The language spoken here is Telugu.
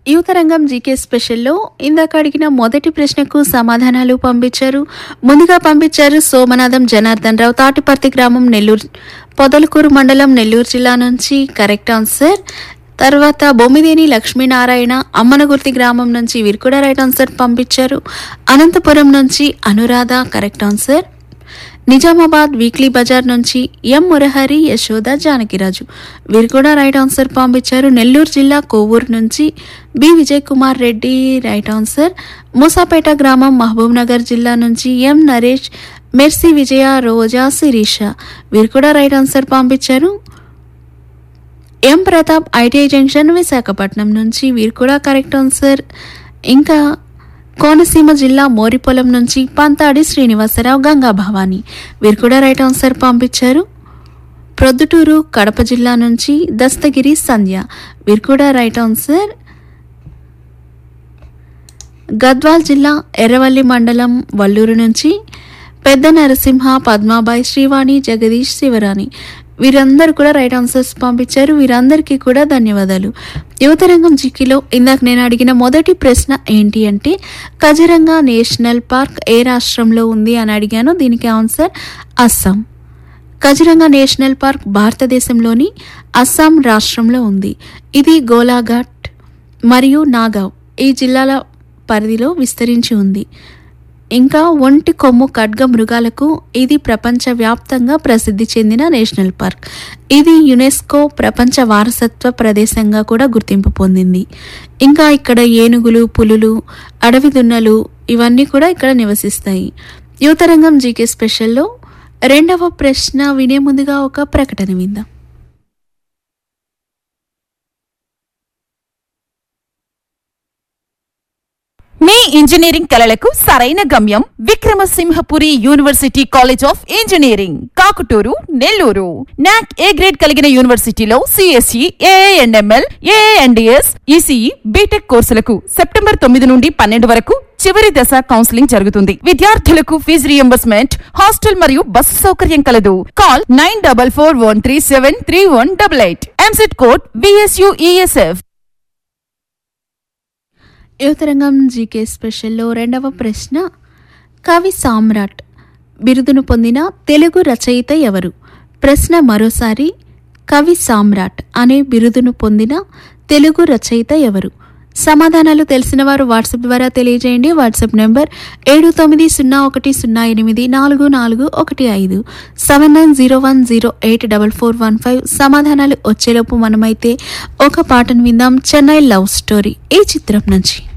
యువతరంగం జీకే స్పెషల్లో ఇందాక అడిగిన మొదటి ప్రశ్నకు సమాధానాలు పంపించారు ముందుగా పంపించారు సోమనాథం జనార్దన్ రావు తాటిపర్తి గ్రామం నెల్లూరు పొదలకూరు మండలం నెల్లూరు జిల్లా నుంచి కరెక్ట్ ఆన్సర్ తర్వాత బొమ్మిదేని లక్ష్మీనారాయణ అమ్మనగుర్తి గ్రామం నుంచి వీరు కూడా రైట్ ఆన్సర్ పంపించారు అనంతపురం నుంచి Anuradha correct answer Nizamabad weekly బజార్ నుంచి ఎం మురహరి యశోద జానకిరాజు వీరు కూడా రైట్ ఆన్సర్ పంపించారు నెల్లూరు జిల్లా కోవూరు నుంచి B Vijay Kumar Reddy right answer Musapeta గ్రామం మహబూబ్ నగర్ జిల్లా నుంచి ఎం నరేష్ మెర్సీ విజయ రోజా శిరీష వీరు కూడా రైట్ ఆన్సర్ పంపించారు M Pratap ITI junction Visakhapatnam నుంచి వీరు కూడా కరెక్ట్ ఆన్సర్ ఇంకా కోనసీమ జిల్లా మోరిపొలం నుంచి పంతాడి శ్రీనివాసరావు గంగా భవాని వీరు కూడా రైట్ ఆన్సర్ పంపించారు ప్రొద్దుటూరు కడప జిల్లా నుంచి దస్తగిరి సంధ్య వీరు కూడా రైట్ ఆన్సర్ గద్వాల్ జిల్లా ఎర్రవల్లి మండలం వల్లూరు నుంచి పెద్ద నరసింహ పద్మాబాయి శ్రీవాణి జగదీష్ శివరాణి వీరందరూ కూడా రైట్ ఆన్సర్స్ పంపించారు వీరందరికీ కూడా ధన్యవాదాలు యువతరంగం జిక్కిలో ఇందాక నేను అడిగిన మొదటి ప్రశ్న ఏంటి అంటే కజరంగా నేషనల్ పార్క్ ఏ రాష్ట్రంలో ఉంది అని అడిగాను దీనికి answer Assam Kaziranga national park భారతదేశంలోని అస్సాం రాష్ట్రంలో ఉంది ఇది గోలాఘాట్ మరియు నాగావ్ ఈ జిల్లాల పరిధిలో విస్తరించి ఉంది ఇంకా ఒంటి కొమ్ము ఖడ్గ మృగాలకు ఇది ప్రపంచవ్యాప్తంగా ప్రసిద్ధి చెందిన నేషనల్ పార్క్ ఇది యునెస్కో ప్రపంచ వారసత్వ ప్రదేశంగా కూడా గుర్తింపు పొందింది ఇంకా ఇక్కడ ఏనుగులు పులులు అడవి దున్నలు ఇవన్నీ కూడా ఇక్కడ నివసిస్తాయి యువతరంగం జీకే స్పెషల్లో రెండవ ప్రశ్న వినే ముందుగా ఒక ప్రకటన విందాం మీ ఇంజనీరింగ్ కలలకు సరైన గమ్యం Vikramasimhapuri university college of engineering Kakuturu Nellore NAAC A grade కలిగిన యూనివర్సిటీలో CSE ANML ANDS ECE BTech కోర్సులకు సెప్టెంబర్ తొమ్మిది నుండి పన్నెండు వరకు చివరి దశ కౌన్సిలింగ్ జరుగుతుంది విద్యార్థులకు ఫీజు రియంబర్స్మెంట్ హాస్టల్ మరియు బస్సు సౌకర్యం కలదు call nine double four one three seven three one double eight EAMCET code BSUESF Yuvatarangam GK స్పెషల్లో రెండవ ప్రశ్న కవి సామ్రాట్ బిరుదును పొందిన తెలుగు రచయిత ఎవరు ప్రశ్న మరోసారి కవి సామ్రాట్ అనే బిరుదును పొందిన తెలుగు రచయిత ఎవరు సమాధానాలు తెలిసిన వారు వాట్సాప్ ద్వారా తెలియజేయండి వాట్సాప్ నెంబర్ ఏడు తొమ్మిది సున్నా ఒకటి సున్నా ఎనిమిది నాలుగు నాలుగు ఒకటి ఐదు seven nine zero one zero eight double four one five సమాధానాలు వచ్చేలోపు మనమైతే ఒక పాటను విందాం చెన్నై లవ్ స్టోరీ ఈ చిత్రం నుంచి